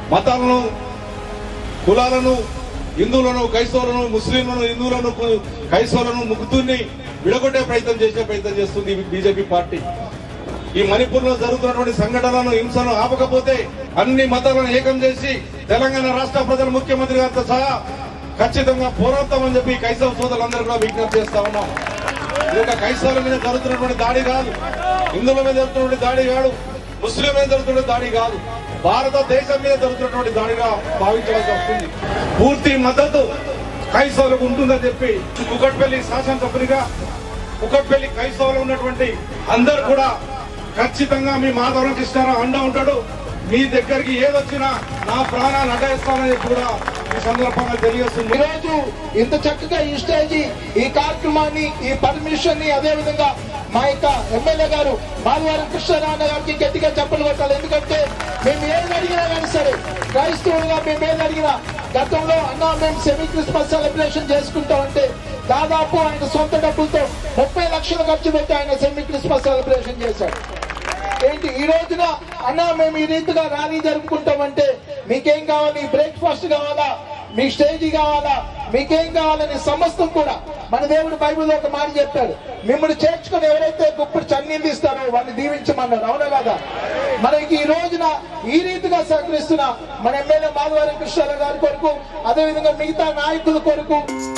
మతాలను కులాలను హిందువులను క్రైస్తవులను ముస్లింలను హిందువులను కు- క్రైస్తవులను ముగ్గుతుని విడగొట్టే ప్రయత్నం చేసే ప్రయత్నం చేస్తుంది బీజేపీ పార్టీ ఈ మణిపూర్ లో జరుగుతున్నటువంటి సంఘటనలను హింసను ఆపకపోతే అన్ని మతాలను ఏకం చేసి తెలంగాణ రాష్ట్ర ప్రజల ముఖ్యమంత్రి గారితో సహా ఖచ్చితంగా పోరాడతామని చెప్పి కైసవ సోదరులందరూ కూడా విజ్ఞప్తి చేస్తా ఉన్నాం ఇది ఒక క్రైస్తవుల మీద జరుగుతున్నటువంటి దాడి కాదు హిందువుల మీద జరుగుతున్నటువంటి దాడి కాదు ముస్లింల మీద జరుగుతున్న దాడి కాదు భారతదేశం మీద జరుగుతున్నటువంటి దాడిగా భావించవలసి వస్తుంది పూర్తి మద్దతు క్రైస్తవులకు ఉంటుందని చెప్పి కుకట్పల్లి శాసనసభ్యునిగా కుకట్పల్లి క్రైస్తవులు ఉన్నటువంటి అందరు కూడా ఖచ్చితంగా మీ మాధవరం కృష్ణారావు అండ ఉంటాడు మీ దగ్గరికి ఏదొచ్చినా నా ప్రాణాన్ని అడ్డేస్తానని చెప్పి కూడా ఈ సందర్భంగా తెలియజేస్తుంది ఈ రోజు ఇంత చక్కగా ఈ స్టేజి ఈ కార్యక్రమాన్ని ఈ పర్మిషన్ ని అదే విధంగా మా యొక్క ఎమ్మెల్యే గారు మాధవరం కృష్ణనారాయణ గారికి గట్టిగా చెప్పలు కొట్టాలి ఎందుకంటే మేము ఏది అడిగినా కానీ సరే క్రైస్తవులుగా మేము ఏది అడిగినా గతంలో అన్నా మేము సెమీ క్రిస్మస్ సెలబ్రేషన్ చేసుకుంటామంటే దాదాపు ఆయన సొంత డబ్బులతో ముప్పై లక్షలు ఖర్చు పెట్టి ఆయన సెమీ క్రిస్మస్ సెలబ్రేషన్ చేశాడు ఏంటి ఈ రోజున అన్నా మేము ఈ రీతిగా ర్యాలీ జరుపుకుంటామంటే మీకేం కావాలి బ్రేక్ఫాస్ట్ కావాలా మీ స్టేజీ కావాలా మీకేం కావాలని సమస్తం కూడా మన దేవుడు బైబిల్ ఒక మాట చెప్పాడు మిమ్మల్ని చేర్చుకుని ఎవరైతే గుప్పుడు చన్నీళ్ళు ఇస్తారో వాళ్ళని దీవించమన్నారు అవునా కదా మనకి ఈ రోజున ఈ రీతిగా సహకరిస్తున్న మన ఎమ్మెల్యే మాధవరం కృష్ణారావు గారి కొరకు అదేవిధంగా మిగతా నాయకుల కొరకు